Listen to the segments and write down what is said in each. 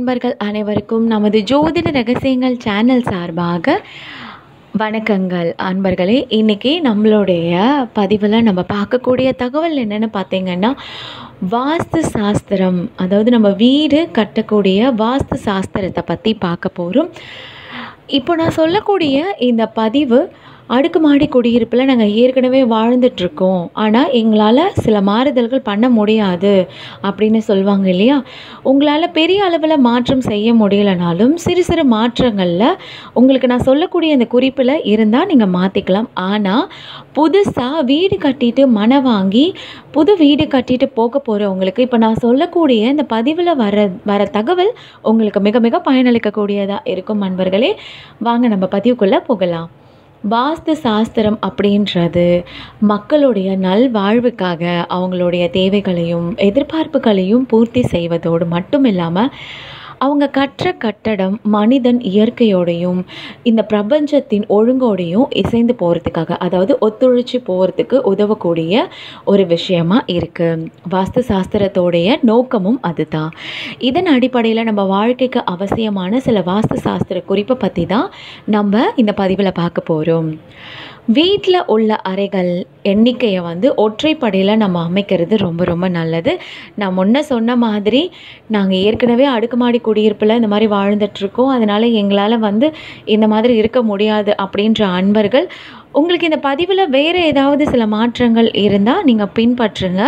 அன்பர்கள் அனைவருக்கும் நமது ஜோதிட ரகசியங்கள் சேனல் சார்பாக வணக்கங்கள் அன்பர்களே இன்றைக்கி நம்மளுடைய பதிவில் நம்ம பார்க்கக்கூடிய தகவல் என்னென்னு பார்த்தீங்கன்னா வாஸ்து சாஸ்திரம் அதாவது நம்ம வீடு கட்டக்கூடிய வாஸ்து சாஸ்திரத்தை பற்றி பார்க்க போகிறோம் இப்போ நான் சொல்லக்கூடிய இந்த பதிவு அடுக்குமாடி குடியிருப்பில் நாங்கள் ஏற்கனவே வாழ்ந்துட்டுருக்கோம் ஆனால் எங்களால் சில மாறுதல்கள் பண்ண முடியாது அப்படின்னு சொல்லுவாங்க இல்லையா உங்களால் பெரிய அளவில் மாற்றம் செய்ய முடியலனாலும் சிறு சிறு மாற்றங்களில் உங்களுக்கு நான் சொல்லக்கூடிய இந்த குறிப்பில் இருந்தால் நீங்கள் மாற்றிக்கலாம் ஆனால் புதுசாக வீடு கட்டிட்டு மனை வாங்கி புது வீடு கட்டிட்டு போக போகிறவங்களுக்கு இப்போ நான் சொல்லக்கூடிய இந்த பதிவில் வர வர தகவல் உங்களுக்கு மிக மிக பயனளிக்கக்கூடியதாக இருக்கும் நண்பர்களே வாங்க நம்ம பதிவுக்குள்ளே போகலாம் வாஸ்து சாஸ்திரம் அப்படின்றது மக்களுடைய நல்வாழ்வுக்காக அவங்களுடைய தேவைகளையும் எதிர்பார்ப்புகளையும் பூர்த்தி செய்வதோடு மட்டும் இல்லாமல் அவங்க கற்ற கட்டடம் மனிதன் இயற்கையோடையும் இந்த பிரபஞ்சத்தின் ஒழுங்கோடையும் இசைந்து போகிறதுக்காக அதாவது ஒத்துழைச்சி போகிறதுக்கு உதவக்கூடிய ஒரு விஷயமா இருக்குது வாஸ்து சாஸ்திரத்தோடைய நோக்கமும் அதுதான் இதன் அடிப்படையில் நம்ம வாழ்க்கைக்கு அவசியமான சில வாஸ்து சாஸ்திர குறிப்பை பற்றி தான் நம்ம இந்த பதிவில் பார்க்க போகிறோம் வீட்டில் உள்ள அறைகள் எண்ணிக்கையை வந்து ஒற்றைப்படையில் நம்ம அமைக்கிறது ரொம்ப ரொம்ப நல்லது நான் முன்ன சொன்ன மாதிரி நாங்கள் ஏற்கனவே அடுக்குமாடி குடியிருப்பில் இந்த மாதிரி வாழ்ந்துட்டுருக்கோம் அதனால் எங்களால் வந்து இந்த மாதிரி இருக்க முடியாது அப்படின்ற அன்பர்கள் உங்களுக்கு இந்த பதிவில் வேறு ஏதாவது சில மாற்றங்கள் இருந்தால் நீங்கள் பின்பற்றுங்க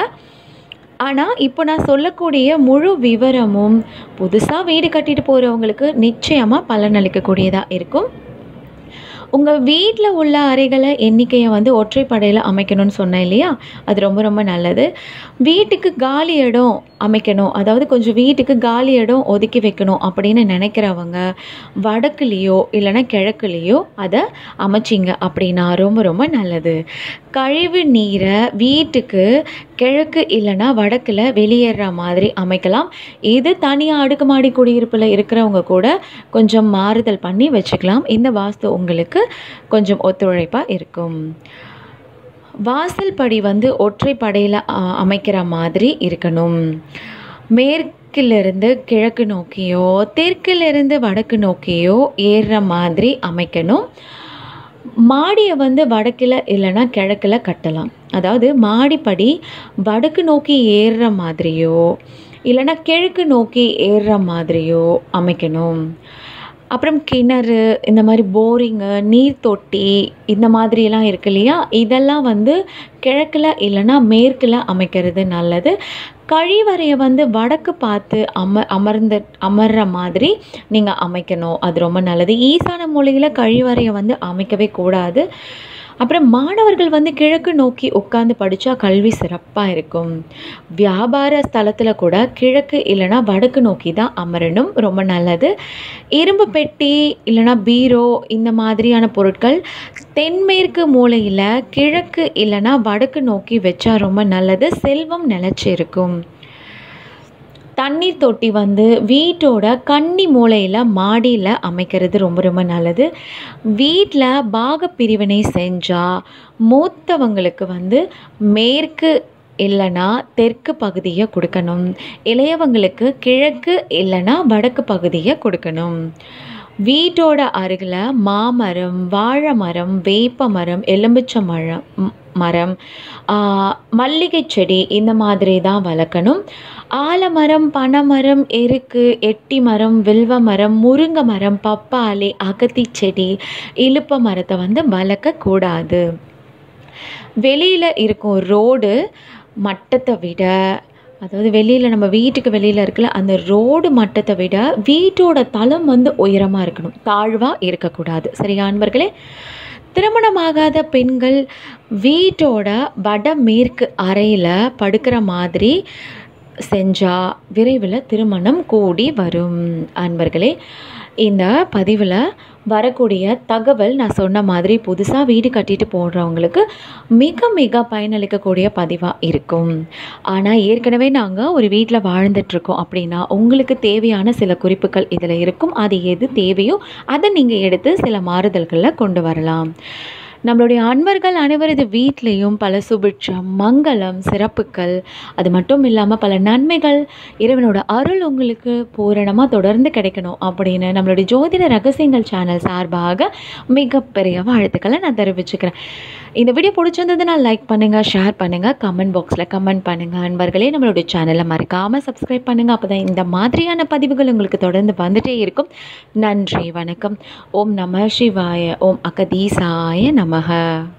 ஆனால் இப்போ நான் சொல்லக்கூடிய முழு விவரமும் புதுசாக வீடு கட்டிட்டு போகிறவங்களுக்கு நிச்சயமாக பலனளிக்கக்கூடியதாக இருக்கும் உங்கள் வீட்டில் உள்ள அறைகளை எண்ணிக்கையை வந்து ஒற்றைப்படையில் அமைக்கணும்னு சொன்னேன் இல்லையா அது ரொம்ப ரொம்ப நல்லது வீட்டுக்கு காலி இடம் அமைக்கணும் அதாவது கொஞ்சம் வீட்டுக்கு காலி இடம் ஒதுக்கி வைக்கணும் அப்படின்னு நினைக்கிறவங்க வடக்குலேயோ இல்லைன்னா கிழக்குலேயோ அதை அமைச்சிங்க அப்படின்னா ரொம்ப ரொம்ப நல்லது கழிவு நீரை வீட்டுக்கு கிழக்கு இல்லைன்னா வடக்கில் வெளியேற மாதிரி அமைக்கலாம் இது தனியாக அடுக்குமாடி குடியிருப்பில் இருக்கிறவங்க கூட கொஞ்சம் மாறுதல் பண்ணி வச்சுக்கலாம் இந்த வாஸ்து உங்களுக்கு கொஞ்சம் ஒத்துழைப்பாக இருக்கும் வாசல் படி வந்து ஒற்றைப்படையில் அமைக்கிற மாதிரி இருக்கணும் மேற்கிலிருந்து கிழக்கு நோக்கியோ தெற்கிலிருந்து வடக்கு நோக்கியோ ஏறுற மாதிரி அமைக்கணும் மாடியை வந்து வடக்கில் இல்லைன்னா கிழக்கில் கட்டலாம் அதாவது மாடிப்படி வடக்கு நோக்கி ஏறுற மாதிரியோ இல்லைன்னா கிழக்கு நோக்கி ஏறுற மாதிரியோ அமைக்கணும் அப்புறம் கிணறு இந்த மாதிரி போரிங்கு நீர் தொட்டி இந்த மாதிரியெல்லாம் இருக்கு இல்லையா இதெல்லாம் வந்து கிழக்கில் இல்லைன்னா மேற்கில் அமைக்கிறது நல்லது கழிவறையை வந்து வடக்கு பார்த்து அம அமர்ந்த அமர்ற மாதிரி நீங்கள் அமைக்கணும் அது ரொம்ப நல்லது ஈசான மொழியில் கழிவறையை வந்து அமைக்கவே கூடாது அப்புறம் மாணவர்கள் வந்து கிழக்கு நோக்கி உட்காந்து படித்தா கல்வி சிறப்பாக இருக்கும் வியாபார ஸ்தலத்தில் கூட கிழக்கு இல்லைனா வடக்கு நோக்கி தான் அமரணும் ரொம்ப நல்லது இரும்பு பெட்டி இல்லைனா பீரோ இந்த மாதிரியான பொருட்கள் தென்மேற்கு மூலையில் கிழக்கு இல்லைனா வடக்கு நோக்கி வச்சா ரொம்ப நல்லது செல்வம் நிலச்சி இருக்கும் தண்ணீர் தொட்டி வந்து வீட்டோட கன்னி மூலையில் மாடியில் அமைக்கிறது ரொம்ப ரொம்ப நல்லது வீட்டில் பாக பிரிவினை செஞ்சால் மூத்தவங்களுக்கு வந்து மேற்கு இல்லைன்னா தெற்கு பகுதியை கொடுக்கணும் இளையவங்களுக்கு கிழக்கு இல்லைன்னா வடக்கு பகுதியை கொடுக்கணும் வீட்டோட அருகில் மாமரம் வாழை மரம் வேப்ப மரம் எலும்பிச்சை மரம் மரம் மல்லிகை செடி இந்த மாதிரி தான் வளர்க்கணும் ஆலமரம் பனைமரம் எருக்கு எட்டி மரம் வில்வ மரம் முருங்கை மரம் பப்பாளி அகத்தி செடி இழுப்ப மரத்தை வந்து வளர்க்கக்கூடாது வெளியில் இருக்கும் ரோடு மட்டத்தை விட அதாவது வெளியில் நம்ம வீட்டுக்கு வெளியில் இருக்கல அந்த ரோடு மட்டத்தை விட வீட்டோட தளம் வந்து உயரமாக இருக்கணும் தாழ்வாக இருக்கக்கூடாது சரியா அன்பர்களே திருமணமாகாத பெண்கள் வீட்டோட வடமேற்கு அறையில் படுக்கிற மாதிரி செஞ்சால் விரைவில் திருமணம் கூடி வரும் அன்பர்களே இந்த பதிவில் வரக்கூடிய தகவல் நான் சொன்ன மாதிரி புதுசாக வீடு கட்டிட்டு போடுறவங்களுக்கு மிக மிக பயனளிக்கக்கூடிய பதிவாக இருக்கும் ஆனால் ஏற்கனவே நாங்கள் ஒரு வீட்டில் வாழ்ந்துட்டுருக்கோம் அப்படின்னா உங்களுக்கு தேவையான சில குறிப்புகள் இதில் இருக்கும் அது எது தேவையோ அதை நீங்கள் எடுத்து சில மாறுதல்களில் கொண்டு வரலாம் நம்மளுடைய அன்பர்கள் அனைவரது வீட்லேயும் பல சுபிட்சம் மங்களம் சிறப்புகள் அது மட்டும் இல்லாமல் பல நன்மைகள் இறைவனோட அருள் உங்களுக்கு பூரணமாக தொடர்ந்து கிடைக்கணும் அப்படின்னு நம்மளுடைய ஜோதிட ரகசியங்கள் சேனல் சார்பாக மிகப்பெரிய வாழ்த்துக்களை நான் தெரிவிச்சுக்கிறேன் இந்த வீடியோ பிடிச்சிருந்ததுன்னா லைக் பண்ணுங்கள் ஷேர் பண்ணுங்கள் கமெண்ட் பாக்ஸில் கமெண்ட் பண்ணுங்கள் அன்பர்களே நம்மளுடைய சேனலை மறக்காமல் சப்ஸ்கிரைப் பண்ணுங்கள் அப்போ தான் இந்த மாதிரியான பதிவுகள் உங்களுக்கு தொடர்ந்து வந்துட்டே இருக்கும் நன்றி வணக்கம் ஓம் நம சிவாய ஓம் அகதீசாய நமக